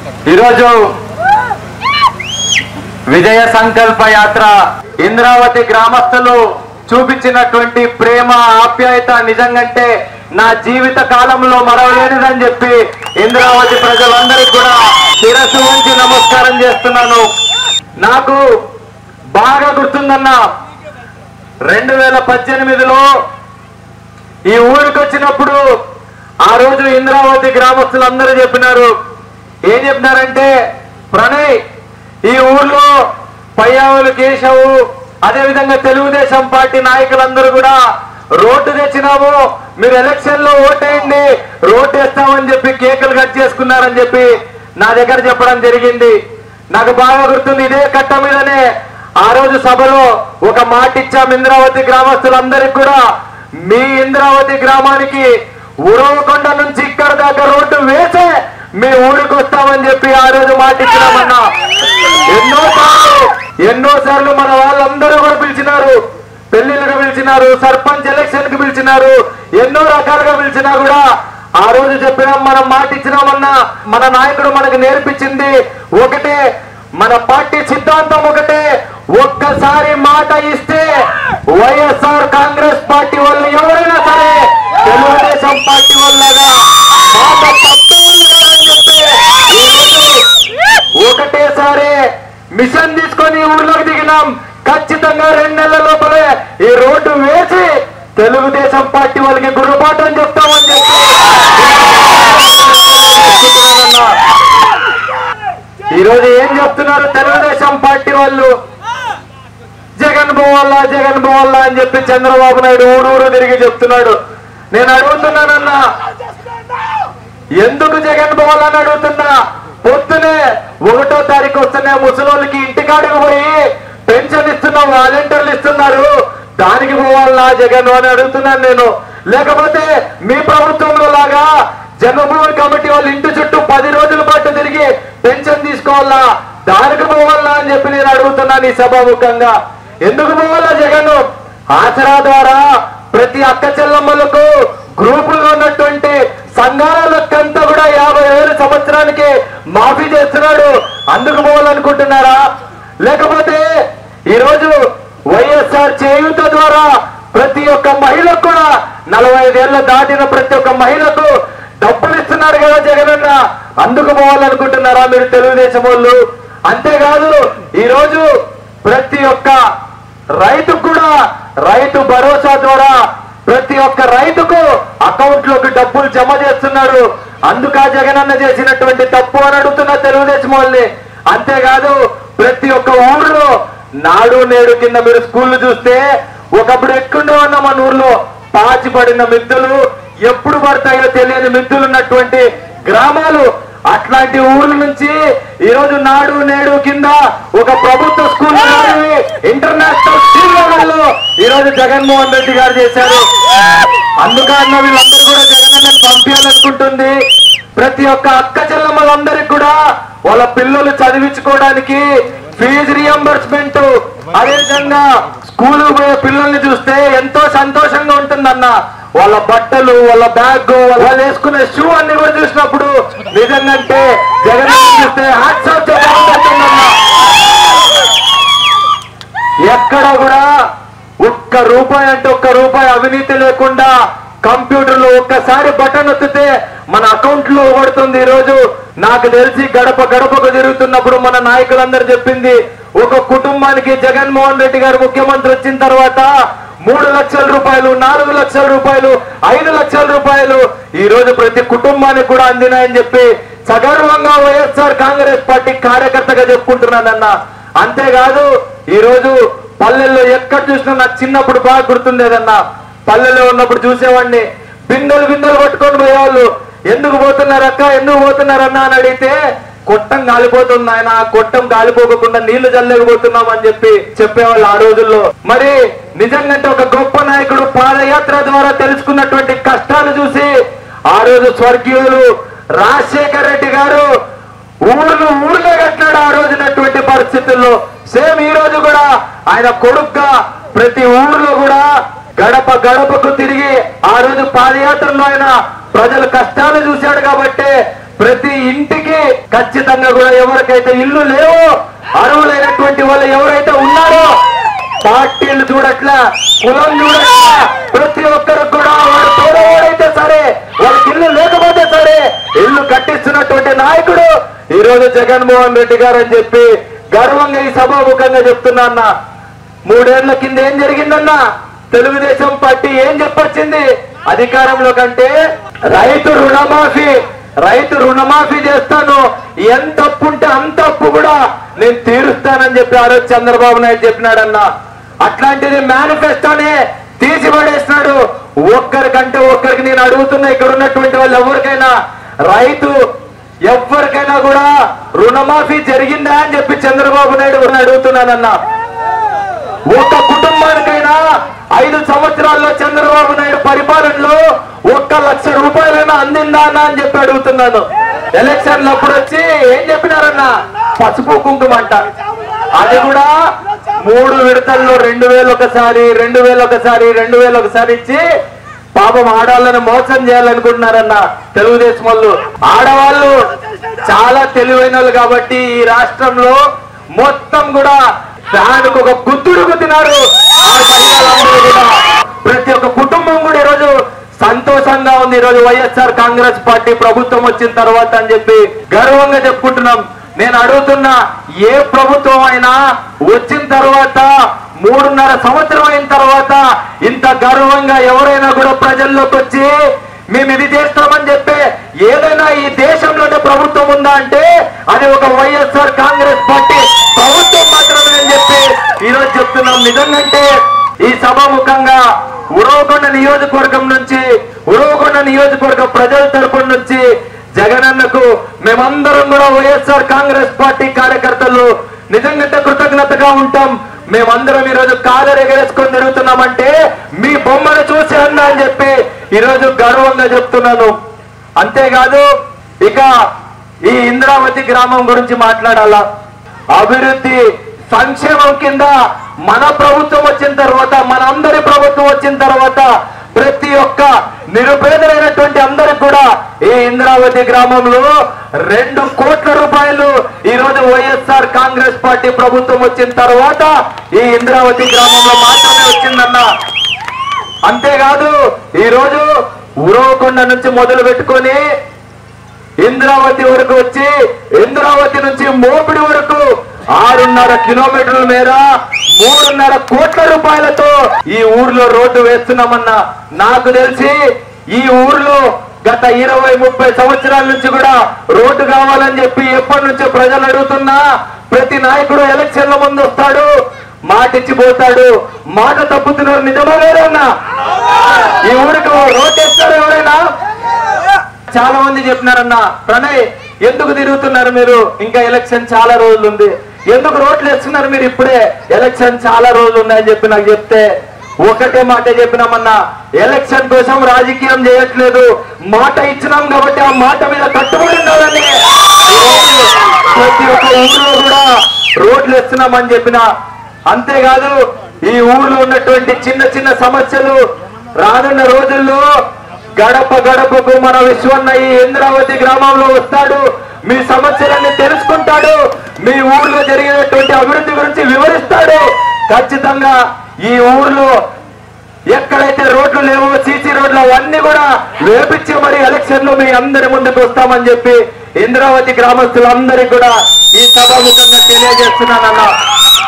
ఈరోజు విజయ సంకల్ప యాత్ర ఇంద్రావతి గ్రామస్తులు చూపించినటువంటి ప్రేమ ఆప్యాయత నిజంగంటే నా జీవిత కాలంలో మరవలేనిదని చెప్పి ఇంద్రావతి ప్రజలందరికీ కూడా శిరస్సు ఉంచి నమస్కారం చేస్తున్నాను నాకు బాగా గుర్తుందన్న రెండు వేల పద్దెనిమిదిలో ఈ ఊరికి వచ్చినప్పుడు ఆ రోజు ఇంద్రావతి గ్రామస్తులందరూ చెప్పినారు ఏం చెప్పినారంటే ప్రణయ్ ఈ ఊర్లో పయ్యావులు కేశవు అదేవిధంగా తెలుగుదేశం పార్టీ నాయకులందరూ కూడా రోడ్డు తెచ్చినాము మీరు ఎలక్షన్ లో ఓటేయండి రోడ్డు వేస్తామని చెప్పి కేకులు కట్ చేసుకున్నారని చెప్పి నా దగ్గర చెప్పడం జరిగింది నాకు బాగా గుర్తుంది ఇదే కట్ట మీదనే ఆ రోజు సభలో ఒక మాట ఇచ్చాం ఇంద్రావతి గ్రామస్తులందరికీ కూడా మీ ఇంద్రావతి గ్రామానికి ఉరవకొండ నుంచి ఇక్కడ దాకా రోడ్డు వేసే మీ ఊరికి వస్తామని చెప్పి ఆ రోజు మాట ఇచ్చినామన్నా ఎన్నో సార్లు ఎన్నో సార్లు మన వాళ్ళందరూ కూడా పిలిచినారు పెళ్లిళ్ళకు పిలిచినారు సర్పంచ్ ఎలక్షన్ కి పిలిచినారు ఎన్నో రకాలుగా పిలిచినా కూడా ఆ రోజు చెప్పినాం మనం మాట ఇచ్చినామన్నా మన నాయకుడు మనకు నేర్పించింది ఒకటే మన పార్టీ సిద్ధాంతం ఒకటే ఒక్కసారి మాట ఇస్తే వైఎస్ఆర్ కాంగ్రెస్ పార్టీ వాళ్ళు ఎవరైనా సరే తెలుగుదేశం పార్టీ వాళ్ళగా మాట తప్పేవాళ్ళు కాదని చెప్పి ఈరోజు ఒకటేసారి మిషన్ తీసుకొని ఊర్లోకి దిగినాం ఖచ్చితంగా రెండు నెలల లోపలే ఈ రోడ్డు వేసి తెలుగుదేశం పార్టీ వాళ్ళకి గుర్రపాఠం చెప్తామని చెప్పి చెప్తున్నానన్నా. ఈ రోజు ఏం చెప్తున్నారు తెలుగుదేశం పార్టీ వాళ్ళు జగన్ పోవాలా జగన్ పోవాలా అని చెప్పి చంద్రబాబు నాయుడు ఊరూరు తిరిగి చెప్తున్నాడు నేను అడుగుతున్నానన్నా ఎందుకు జగన్ పోవాలని అడుగుతున్నా పొద్దునే ఒకటో తారీఖు వస్తున్న ముసలోళ్ళకి ఇంటికాడికి పోయి పెన్షన్ ఇస్తున్న వాలంటీర్లు ఇస్తున్నారు దానికి పోవాలా జగన్ అని అడుగుతున్నాను నేను లేకపోతే మీ ప్రభుత్వంలో లాగా జన్మభూమి కమిటీ వాళ్ళ ఇంటి చుట్టూ పది రోజుల పాటు తిరిగి పెన్షన్ తీసుకోవాలా దానికి పోవాలా అని చెప్పి నేను అడుగుతున్నాను ఈ సభాముఖంగా ఎందుకు పోవాలా జగన్ ఆసరా ద్వారా ప్రతి అక్క చెల్లమ్మలకు గ్రూపుల్లో ఉన్నటువంటి సంఘాలకంతా కూడా యాభై వేల సంవత్సరానికి మాఫీ చేస్తున్నాడు అందుకు పోవాలనుకుంటున్నారా లేకపోతే ఈరోజు వైఎస్ఆర్ చేయూత ద్వారా ప్రతి ఒక్క మహిళకు కూడా నలభై ఐదేళ్ల దాటిన ప్రతి ఒక్క మహిళకు డబ్బులు ఇస్తున్నారు కదా జగనన్న అందుకు పోవాలనుకుంటున్నారా మీరు తెలుగుదేశం వాళ్ళు అంతేకాదు ఈరోజు ప్రతి ఒక్క రైతుకు కూడా రైతు భరోసా ద్వారా ప్రతి ఒక్క రైతుకు అకౌంట్ లోకి డబ్బులు జమ చేస్తున్నారు అందుక జగనన్న చేసినటువంటి తప్పు అని అడుగుతున్న తెలుగుదేశం వాళ్ళని అంతేకాదు ప్రతి ఒక్క ఊర్లో నాడు నేడు కింద మీరు స్కూళ్ళు చూస్తే ఒకప్పుడు ఎక్కడో ఉన్న మన ఊర్లో పాచి పడిన మిద్దులు ఎప్పుడు పడతాయో తెలియని మిద్దులు ఉన్నటువంటి గ్రామాలు అట్లాంటి ఊర్ల నుంచి ఈ రోజు నాడు నేడు కింద ఒక ప్రభుత్వ స్కూల్ ఇంటర్నేషనల్ స్కూల్ లెవెల్లో ఈ రోజు జగన్మోహన్ రెడ్డి గారు చేశారు అందుకన్న వీళ్ళందరూ కూడా జగనన్నని పంపించాలనుకుంటుంది ప్రతి ఒక్క అక్క చెల్లమ్మలందరికీ కూడా వాళ్ళ పిల్లలు చదివించుకోవడానికి ఫీజు రియంబర్స్మెంట్ అదేవిధంగా స్కూల్ పోయే పిల్లల్ని చూస్తే ఎంతో సంతోషంగా ఉంటుందన్న వాళ్ళ బట్టలు వాళ్ళ బ్యాగ్ వాళ్ళు వేసుకునే షూ అన్ని కూడా చూసినప్పుడు నిజంగంటే జగన్ చూస్తే హాట్స్ ఆఫ్ చెప్పాలనుకుంటున్నా ఎక్కడ కూడా ఒక్క రూపాయి అంటే ఒక్క రూపాయి అవినీతి లేకుండా కంప్యూటర్ లో ఒక్కసారి బటన్ ఒత్తితే మన అకౌంట్ లో పడుతుంది ఈ రోజు నాకు తెలిసి గడప గడపకు తిరుగుతున్నప్పుడు మన నాయకులందరూ చెప్పింది ఒక కుటుంబానికి జగన్మోహన్ రెడ్డి గారు ముఖ్యమంత్రి వచ్చిన తర్వాత మూడు లక్షల రూపాయలు నాలుగు లక్షల రూపాయలు ఐదు లక్షల రూపాయలు ఈ రోజు ప్రతి కుటుంబానికి కూడా అందినాయని చెప్పి సగర్వంగా వైఎస్ఆర్ కాంగ్రెస్ పార్టీ కార్యకర్తగా చెప్పుకుంటున్నానన్న అంతేకాదు ఈ రోజు పల్లెల్లో ఎక్కడ చూసినా నాకు చిన్నప్పుడు బాగా గుర్తుండేదన్నా పల్లెల్లో ఉన్నప్పుడు చూసేవాడిని బిందెలు బిందెలు పట్టుకొని పోయేవాళ్ళు ఎందుకు పోతున్నారు అక్క ఎందుకు పోతున్నారన్నా అని అడిగితే కొట్టం కాలిపోతుంది ఆయన ఆ కొట్టం కాలిపోకుండా నీళ్లు చల్లలేకపోతున్నాం అని చెప్పి చెప్పేవాళ్ళు ఆ రోజుల్లో మరి నిజంగా ఒక గొప్ప నాయకుడు పాదయాత్ర ద్వారా తెలుసుకున్నటువంటి కష్టాలు చూసి ఆ రోజు స్వర్గీయులు రాజశేఖర రెడ్డి గారు ఊర్లు ఊర్లే కట్టాడు ఆ రోజునటువంటి పరిస్థితుల్లో సేమ్ ఈ రోజు కూడా ఆయన కొడుగ్గా ప్రతి ఊర్లో కూడా గడప గడపకు తిరిగి ఆ రోజు పాదయాత్రలో ఆయన ప్రజల కష్టాలు చూశాడు కాబట్టి ప్రతి ఇంటికి ఖచ్చితంగా కూడా ఎవరికైతే ఇల్లు లేవో అర్హులైనటువంటి వాళ్ళు ఎవరైతే ఉన్నారో పార్టీలు చూడట్లా కులం చూడట్లా ప్రతి ఒక్కరికి కూడా వాడు పేదవాడైతే సరే వాళ్ళకి ఇల్లు లేకపోతే సరే ఇల్లు కట్టిస్తున్నటువంటి నాయకుడు ఈ రోజు జగన్మోహన్ రెడ్డి గారు అని చెప్పి గర్వంగా ఈ సభాముఖంగా చెప్తున్నా అన్న మూడేళ్ల కింద ఏం జరిగిందన్నా తెలుగుదేశం పార్టీ ఏం చెప్పొచ్చింది అధికారంలో కంటే రైతు రుణమాఫీ రైతు రుణమాఫీ చేస్తాను ఎంత అప్పు ఉంటే అంత అప్పు కూడా నేను తీరుస్తానని చెప్పి ఆ రోజు చంద్రబాబు నాయుడు చెప్పినాడన్నా అట్లాంటిది మేనిఫెస్టోనే తీసి పడేసినాడు ఒక్కరికంటే ఒక్కరికి నేను అడుగుతున్నా ఇక్కడ ఉన్నటువంటి వాళ్ళు ఎవరికైనా రైతు ఎవరికైనా కూడా రుణమాఫీ జరిగిందా అని చెప్పి చంద్రబాబు నాయుడు గారిని అడుగుతున్నానన్నా ఒక్క కుటుంబానికైనా ఐదు సంవత్సరాల్లో చంద్రబాబు నాయుడు పరిపాలనలో ఒక్క లక్ష రూపాయలైనా అందిందా అన్న అని చెప్పి అడుగుతున్నాను ఎలక్షన్లు అప్పుడు వచ్చి ఏం చెప్పినారన్నా పసుపు కుంకుమ అంట అది కూడా మూడు విడతల్లో రెండు వేలు ఒకసారి రెండు వేలు ఒకసారి రెండు వేలు ఒకసారి ఇచ్చి పాపం ఆడవాళ్ళని మోసం చేయాలనుకుంటున్నారన్న తెలుగుదేశం వాళ్ళు ఆడవాళ్ళు చాలా తెలివైన వాళ్ళు కాబట్టి ఈ రాష్ట్రంలో మొత్తం కూడా ఫ్యాన్కు ఒక గుద్దుడు గుద్దినారు ఆ మహిళలందరూ కూడా ప్రతి ఒక్క కుటుంబం కూడా ఈరోజు సంతోషంగా ఉంది ఈరోజు వైఎస్ఆర్ కాంగ్రెస్ పార్టీ ప్రభుత్వం వచ్చిన తర్వాత అని చెప్పి గర్వంగా చెప్పుకుంటున్నాం నేను అడుగుతున్నా ఏ ప్రభుత్వం అయినా వచ్చిన తర్వాత మూడున్నర సంవత్సరం అయిన తర్వాత ఇంత గర్వంగా ఎవరైనా కూడా ప్రజల్లోకి వచ్చి మేము ఇది చేస్తామని చెప్పి ఏదైనా ఈ దేశంలోనే ప్రభుత్వం ఉందా అంటే అది ఒక వైఎస్ఆర్ కాంగ్రెస్ పార్టీ ప్రభుత్వం మాత్రమే అని చెప్పి ఈరోజు చెప్తున్నాం నిజంగంటే ఈ సభాముఖంగా ఉరవకొండ నియోజకవర్గం నుంచి ఉరవకొండ నియోజకవర్గ ప్రజల తరపున నుంచి జగనన్నకు మేమందరం కూడా వైఎస్ఆర్ కాంగ్రెస్ పార్టీ కార్యకర్తలు నిజంగా కృతజ్ఞతగా ఉంటాం మేమందరం ఈరోజు కాలర్ ఎగరేసుకొని తిరుగుతున్నామంటే మీ బొమ్మను చూసి అన్నా అని చెప్పి ఈరోజు గర్వంగా చెప్తున్నాను అంతేకాదు ఇక ఈ ఇంద్రావతి గ్రామం గురించి మాట్లాడాలా అభివృద్ధి సంక్షేమం కింద మన ప్రభుత్వం వచ్చిన తర్వాత మన అందరి ప్రభుత్వం వచ్చిన తర్వాత ప్రతి ఒక్క నిరుపేదలైనటువంటి అందరికి కూడా ఈ ఇంద్రావతి గ్రామంలో రెండు కోట్ల రూపాయలు ఈ రోజు వైఎస్ఆర్ కాంగ్రెస్ పార్టీ ప్రభుత్వం వచ్చిన తర్వాత ఈ ఇంద్రావతి గ్రామంలో మాత్రమే వచ్చిందన్న అంతేకాదు ఈ రోజు ఉరవకొండ నుంచి మొదలు పెట్టుకొని ఇంద్రావతి వరకు వచ్చి ఇంద్రావతి నుంచి మోపిడి వరకు ఆరున్నర కిలోమీటర్ల మేర మూడున్నర కోట్ల రూపాయలతో ఈ ఊర్లో రోడ్డు వేస్తున్నామన్నా నాకు తెలిసి ఈ ఊర్లో గత ఇరవై ముప్పై సంవత్సరాల నుంచి కూడా రోడ్డు కావాలని చెప్పి ఎప్పటి నుంచో ప్రజలు అడుగుతున్నా ప్రతి నాయకుడు ఎలక్షన్ల ముందు వస్తాడు మాట ఇచ్చిపోతాడు మాట తప్పుతున్నారు నిజమా లేదన్నా ఈ ఊరికి రోడ్డు వేస్తారు ఎవరైనా చాలా మంది చెప్పినారన్న ప్రణయ్ ఎందుకు తిరుగుతున్నారు మీరు ఇంకా ఎలక్షన్ చాలా రోజులు ఉంది ఎందుకు రోడ్లు వేస్తున్నారు మీరు ఇప్పుడే ఎలక్షన్ చాలా రోజులు ఉన్నాయని చెప్పి నాకు చెప్తే ఒకటే మాట చెప్పినామన్నా ఎలక్షన్ కోసం రాజకీయం చేయట్లేదు మాట ఇచ్చినాం కాబట్టి ఆ మాట మీద కట్టుబడి ఉండాలని ఈరోజు ప్రతి ఒక్క ఊర్లో కూడా రోడ్లు వేస్తున్నామని చెప్పిన అంతేకాదు ఈ ఊర్లో ఉన్నటువంటి చిన్న చిన్న సమస్యలు రానున్న రోజుల్లో గడప గడపకు మన విశ్వన్న ఈ ఇంద్రావతి గ్రామంలో వస్తాడు మీ సమస్యలన్నీ తెలుసుకుంటాడు మీ ఊర్లో జరిగినటువంటి అభివృద్ధి గురించి వివరిస్తాడు ఖచ్చితంగా ఈ ఊర్లో ఎక్కడైతే రోడ్లు లేవో సీసీ రోడ్లు అవన్నీ కూడా వేపించి మరి ఎలక్షన్ లో మీ అందరి ముందుకు వస్తామని చెప్పి ఇంద్రావతి గ్రామస్తులందరికీ కూడా ఈ సభాముఖంగా తెలియజేస్తున్నానన్నా